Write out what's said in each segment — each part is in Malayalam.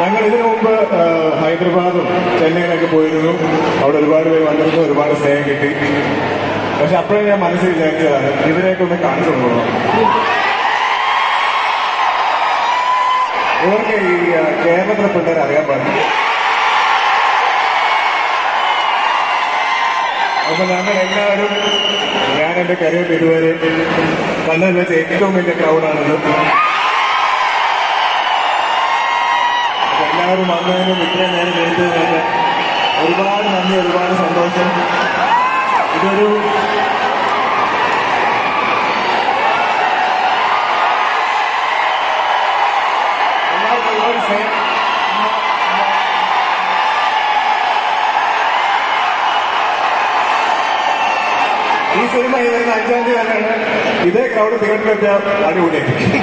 ഞങ്ങൾ ഇതിനു മുമ്പ് ആ, ഹൈദരാബാദും ചെന്നൈയിലൊക്കെ പോയിരുന്നു അവിടെ ഒരുപാട് പേര് വന്നിരുന്നു ഒരുപാട് സ്നേഹം കിട്ടി പക്ഷെ അപ്പോഴേ ഞാൻ മനസ്സിൽ വിചാരിച്ചതാണ് ഇവരെയൊക്കെ ഒന്ന് കാണിച്ചു കൊടുക്കണം ഇവർക്ക് ഈ ആ, കേരളത്തിലെ പിള്ളേർ അറിയാൻ പാടില്ല അപ്പൊ ഞങ്ങൾ എല്ലാവരും ഞാൻ എന്റെ കരിയറിൽ ഇതുവരെ കണ്ണൂർ വെച്ച ഏറ്റവും വലിയ ക്രൗഡാണിത് അപ്പൊ എല്ലാവരും വന്നതിനും ഇത്രയും നേരം എഴുതുന്നതിനൊക്കെ ഒരുപാട് നന്ദി ഒരുപാട് സന്തോഷം ഇതൊരു എല്ലാവർക്കും ഒരുപാട് സ്നേഹം ഈ സിനിമ ഈ വരുന്ന അഞ്ചാം തീയതി തന്നെയാണ് ഇതേ ക്രൗഡ് തിയേറ്ററിലെത്തിയാൽ അടിപൊളിയായിരിക്കും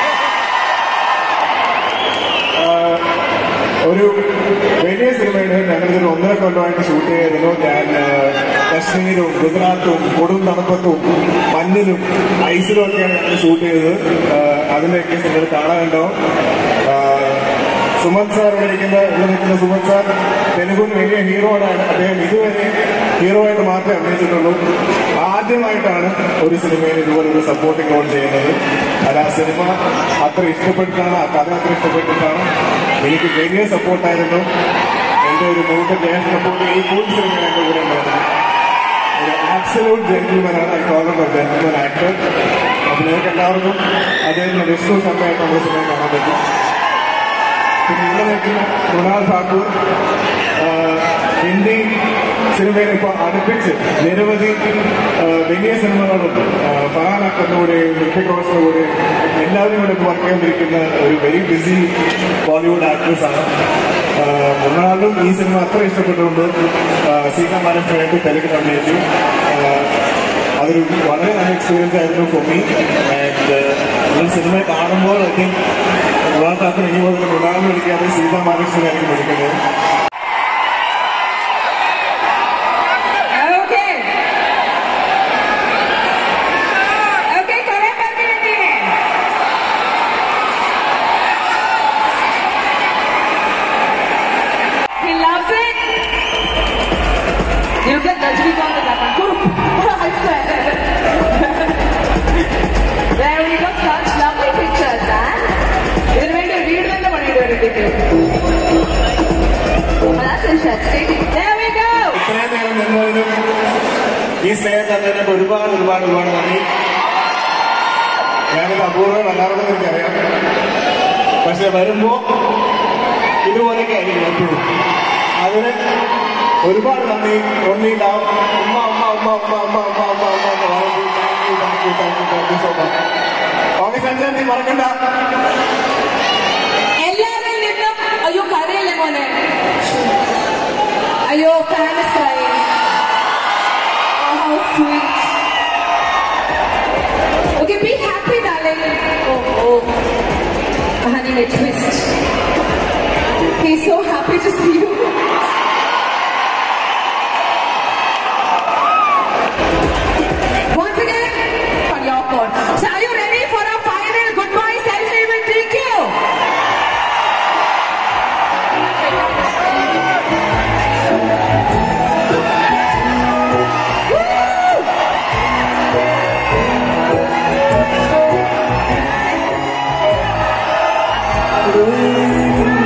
ആഹ് ഒരു വലിയ സിനിമയാണ് ഞങ്ങളിതൊരു ഒന്നര കൊല്ലമായിട്ട് ഷൂട്ട് ചെയ്തിരുന്നു ഞാൻ ആഹ് കശ്മീരും ഗുജറാത്തും കൊടും തണുപ്പത്തും മഞ്ഞിലും ഐസിലും ഒക്കെയാണ് ഞങ്ങൾ ഷൂട്ട് ചെയ്തത് ആഹ് അതിന്റെയൊക്കെ നിങ്ങൾ കാണാനുണ്ടാവും ആഹ് സുമത് സാർ ഇവിടെ ഇരിക്കുന്ന ഇവിടെ നിൽക്കുന്ന സുമത് സാർ തെലുഗുവിൽ വലിയ ഹീറോ ആണ് അദ്ദേഹം ഇതുവരെ ഹീറോ ആയിട്ട് മാത്രമേ അഭിനയിച്ചിട്ടുള്ളൂ ആദ്യമായിട്ടാണ് ഒരു സിനിമയിൽ ഇതുപോലെ ഒരു സപ്പോർട്ടിംഗ് റോൾ ചെയ്യുന്നത് അത് ആ സിനിമ അത്ര ഇഷ്ടപ്പെട്ടിട്ടാണ് ആ കഥ അത്ര ഇഷ്ടപ്പെട്ടിട്ടാണ് എനിക്ക് വലിയ സപ്പോർട്ടായിരുന്നു എന്റെ ഒരു മൂത്ത ജയൻ സപ്പോർട്ട് ഈ ഫുൾ സിനിമ എന്റെ കൂടെ ഉണ്ടായിരുന്നു ഒരു ആബ്സലൂട്ട് ജെന്റിൽമാനാണ് ഐ കോൾ ഒരു ജെന്റിൽമാൻ ആക്ടർ അപ്പൊ നിങ്ങൾക്ക് എല്ലാവർക്കും അദ്ദേഹത്തിന്റെ വിഷ്ണു സമയത്ത് നമ്മുടെ സിനിമ കാണാൻ പറ്റും പിന്നെ ഇവിടെ നിൽക്കുന്ന മൃണാൾ ഠാക്കൂർ ആ, ഹിന്ദി സിനിമയിൽ ഇപ്പോൾ അടുപ്പിച്ച് നിരവധി ആ, വലിയ സിനിമകളുണ്ട് ആ, ഫറാൻ അക്തറിന്റെ കൂടെ ഋത്തിക് റോഷന്റെ കൂടെ എല്ലാവരും കൂടെ വർക്ക് ചെയ്തിരിക്കുന്ന ഒരു വെരി ബിസി ബോളിവുഡ് ആക്ട്രസ് ആണ് ആ, മൃണാളും ഈ സിനിമ അത്ര ഇഷ്ടപ്പെട്ടുകൊണ്ട് ആ, സീത മഹാരാഷ്ട്രയായിട്ട് തെലുങ്കിൽ അഭിനയിച്ചു ആ, അതൊരു വളരെ നല്ല എക്സ്പീരിയൻസ് ആയിരുന്നു ഫോർ മീ ആൻഡ് നിങ്ങൾ സിനിമ കാണുമ്പോൾ ഐ തിങ്ക് വിവാഹത്താത്തിന് ഇനി മുതൽ മൃണാളിനെ വിളിക്കാതെ സീത മഹാരാഷ്ട്രയായിരിക്കും വിളിക്കുന്നത് Okay. Okay, കുറെ പേർക്ക് കിട്ടിയില്ലേ? He loves it. You get Rajinikanth in that one. Kurup. I swear. There we go. Such lovely pictures, huh? ഇതിനു വേണ്ടി ഒരു വീട് തന്നെ പണിയിട്ട് വരട്ടിട്ട് That's interesting. There we go. ഇത്രയും നേരം നിന്നതിനും ഈ സ്നേഹം തന്നതിനൊക്കെ ഒരുപാട് ഒരുപാട് ഒരുപാട് നന്ദി ഞാനിത് അപൂർവം എല്ലാവരോടും എനിക്കറിയാം പക്ഷെ വരുമ്പോ ഇതുപോലെയൊക്കെ ആയിരിക്കും എപ്പോഴും അതിന് ഒരുപാട് നന്ദി ഒന്നിണ്ടാവും ഉമ്മ ഉമ്മ ഉമ്മ ഉമ്മ ഉമ്മ ഉമ്മ ഉമ്മ ഉമ്മ എന്ന് പറയുമ്പോൾ thank you thank you thank you thank you so much August അഞ്ചാം തീയതി മറക്കണ്ട എല്ലാവരിൽ നിന്നും അയ്യോ കരയല്ലേ മോനെ അയ്യോ fans cry okay be happy darling oh oh honey a twist he's so happy to see you once again on your phone so are you ready for our final goodbye selfie with DQ Thank